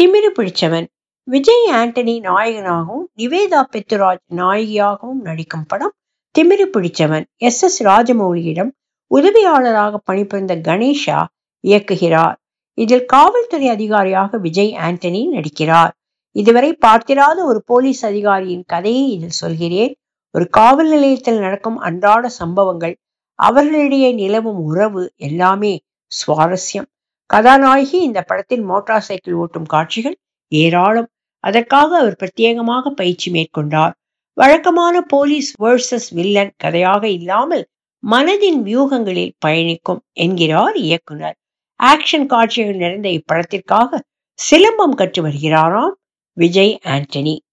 திமிரு பிடிச்சவன் விஜய் ஆண்டனி நாயகனாகவும் நிவேதா பெத்துராஜ் நாயகியாகவும் நடிக்கும் படம் திமிரு பிடிச்சவன் எஸ் எஸ் ராஜமௌலியிடம் உதவியாளராக பணிபுரிந்த கணேஷா இயக்குகிறார் இதில் காவல்துறை அதிகாரியாக விஜய் ஆண்டனி நடிக்கிறார் இதுவரை பார்த்திராத ஒரு போலீஸ் அதிகாரியின் கதையை இதில் சொல்கிறேன் ஒரு காவல் நிலையத்தில் நடக்கும் அன்றாட சம்பவங்கள் அவர்களிடையே நிலவும் உறவு எல்லாமே சுவாரஸ்யம் கதாநாயகி இந்த படத்தில் மோட்டார் சைக்கிள் ஓட்டும் காட்சிகள் ஏராளம் அதற்காக அவர் பிரத்யேகமாக பயிற்சி மேற்கொண்டார் வழக்கமான போலீஸ் வேர்சஸ் வில்லன் கதையாக இல்லாமல் மனதின் வியூகங்களில் பயணிக்கும் என்கிறார் இயக்குனர் ஆக்ஷன் காட்சிகள் நிறைந்த இப்படத்திற்காக சிலம்பம் கற்று வருகிறாராம் விஜய் ஆண்டனி